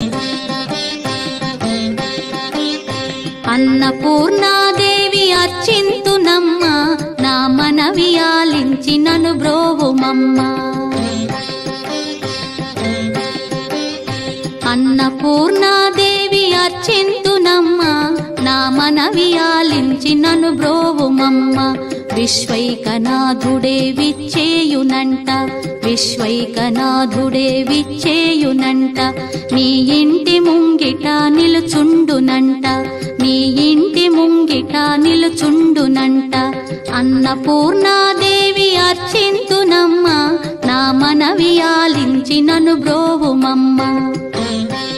అన్నపూర్ణాదేవి అర్చింతునమ్మ నా మనవి ఆలించి నను బ్రోవుమమ్మ అన్నపూర్ణాదేవి అర్చింతునమ్మ నా మనవి ఆలించి నను బ్రోవుమమ్మ విశ్వైకనాథుడే విచ్చేయునంట విశ్వైకనాథుడే విచ్చేయునంట నీ ఇంటి ముంగిట నిలుచుండునంట నీ ఇంటి ముంగిట నిలుచుండునంట అన్నపూర్ణాదేవి అర్చింతునమ్మ నా మనవి ఆలించి నను బ్రోవుమమ్మ